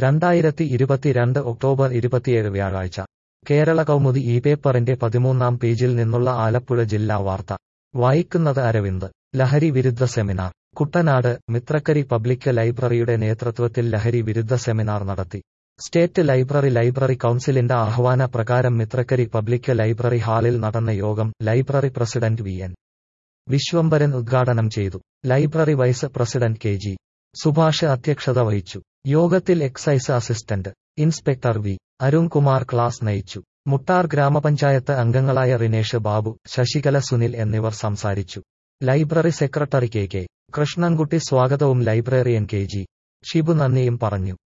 രണ്ടായിരത്തി ഇരുപത്തിരണ്ട് ഒക്ടോബർ ഇരുപത്തിയേഴ് വ്യാഴാഴ്ച കേരള കൗമുദി ഈ പേപ്പറിന്റെ പതിമൂന്നാം പേജിൽ നിന്നുള്ള ആലപ്പുഴ ജില്ലാ വാർത്ത വായിക്കുന്നത് അരവിന്ദ് ലഹരി വിരുദ്ധ സെമിനാർ കുട്ടനാട് മിത്രക്കരി പബ്ലിക് ലൈബ്രറിയുടെ നേതൃത്വത്തിൽ ലഹരി വിരുദ്ധ സെമിനാർ നടത്തി സ്റ്റേറ്റ് ലൈബ്രറി ലൈബ്രറി കൗൺസിലിന്റെ ആഹ്വാന പ്രകാരം മിത്രക്കരി പബ്ലിക് ലൈബ്രറി ഹാളിൽ നടന്ന യോഗം library president V N Viswambharan ഉദ്ഘാടനം ചെയ്തു library vice president K G Subhash അധ്യക്ഷത വഹിച്ചു യോഗത്തിൽ excise assistant inspector V Arunkumar class നയിച്ചു മുട്ടാർ ഗ്രാമപഞ്ചായത്ത് അംഗങ്ങളായ റിനേഷ് ബാബു ശശികല സുനിൽ എന്നിവർ സംസാരിച്ചു library secretary K K Krishnankutty സ്വാഗതവും ലൈബ്രറിയൻ കെ ജി ഷിബു നന്ദിയും പറഞ്ഞു